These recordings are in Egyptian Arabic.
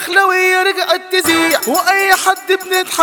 الدخلوية رجعت تزيع واي حد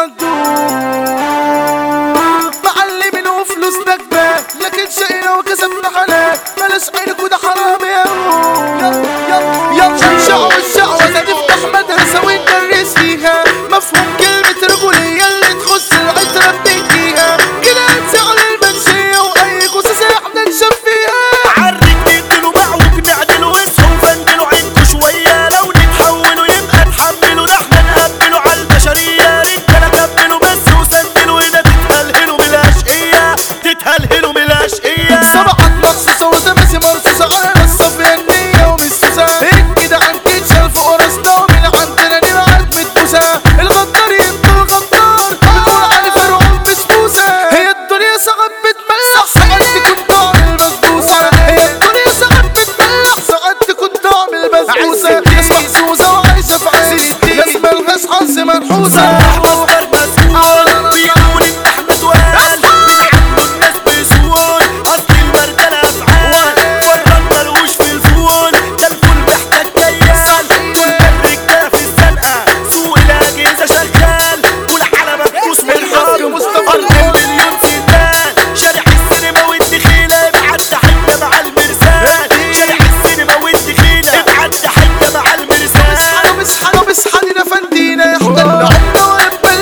بنتحدوه معلمين وفلوس نكبة لكن شقينا وكسبنا حلال بلاش عينك وده حرام يا يلا يلا يلا شعوة الشعوة ده نفتح مدرسة وندرس فيها مفهوم كلمة رجولية اللي تخص العترة بتنجيها كده هتزعل المنشية واي قصص احنا نشوف فيها عرك نديله معوج نعدله اصحوا فندلوا عينكوا شوية لو نتحولوا يبقى نحملوا ده احنا نقبلوا على البشرية رجالة كملوا بس وسندلوا هنا تتهلهلوا بالاشقية تتهلهلوا بالاشقية سبعة مخصوصة وتماسي مرصوصة على ناس صافية النية ومسوسة كده عن كيتشال فوق راسنا ومن عندنا نبعت متبوسة الغدار يبقى الغدار بتقول علي فرعون بسبوسة هي الدنيا ساعات بتملح ساعات تكون طعم البسبوسة هي الدنيا ساعات بتملح ساعات تكون طعم البسبوسة ناس محسوسة وعايشة في عز ناس ملهاش حظ منحوسة مصدر مسؤول بيقول ان احنا توال بيعاملوا الناس بسهول اصل المرجله افعال فرن ملوش في الفول ده الفول محتاج كيال طول الرجاله في الزنقه سوق الاجهزه شغال كل على مكبوس من الحاج حرب مصطفى ارض المليون سندان شارع السينما والدخيله ابعت تحيه مع المرسال شارع السينما والدخيله ابعت تحيه مع المرسال اصحى بصحى بصحى لنا فندينا احنا اللي عنا ولا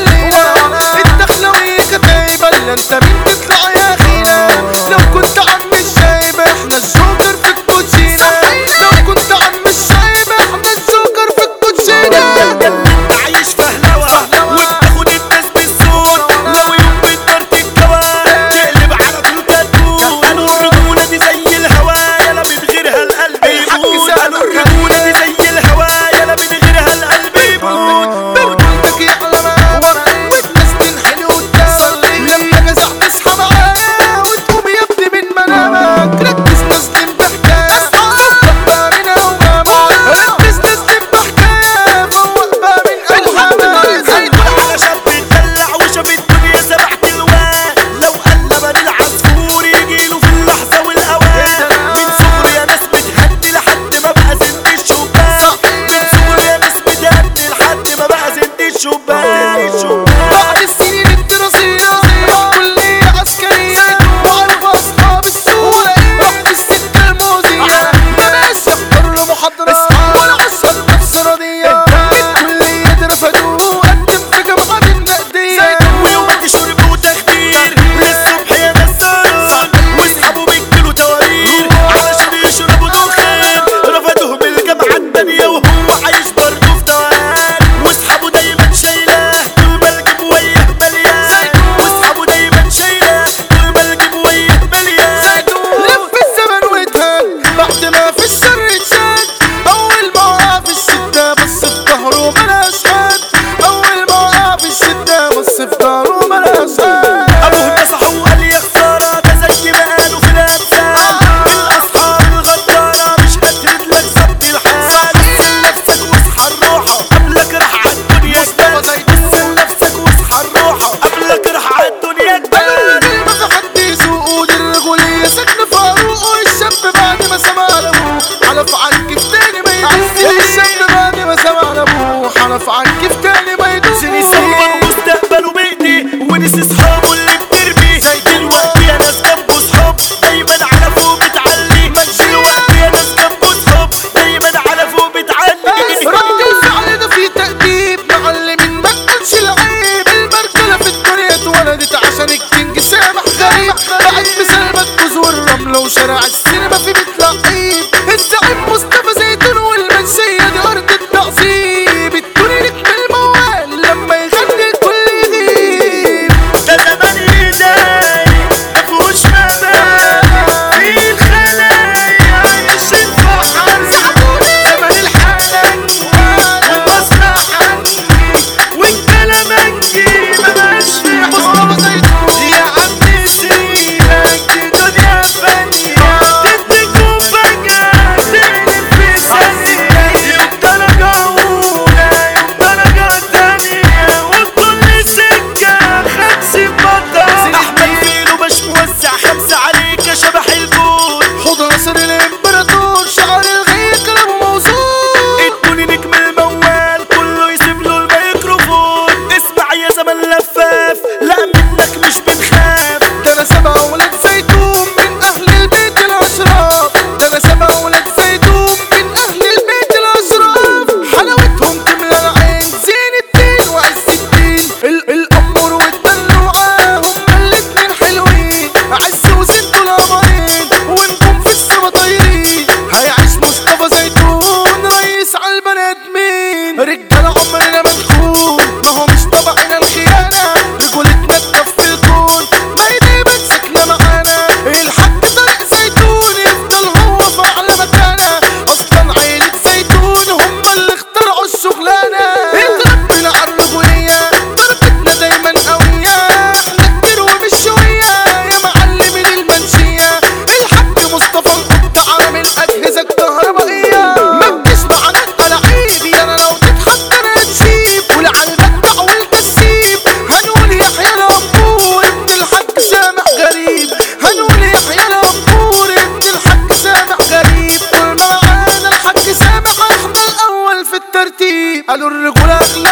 قالوا الرجولة اخلاق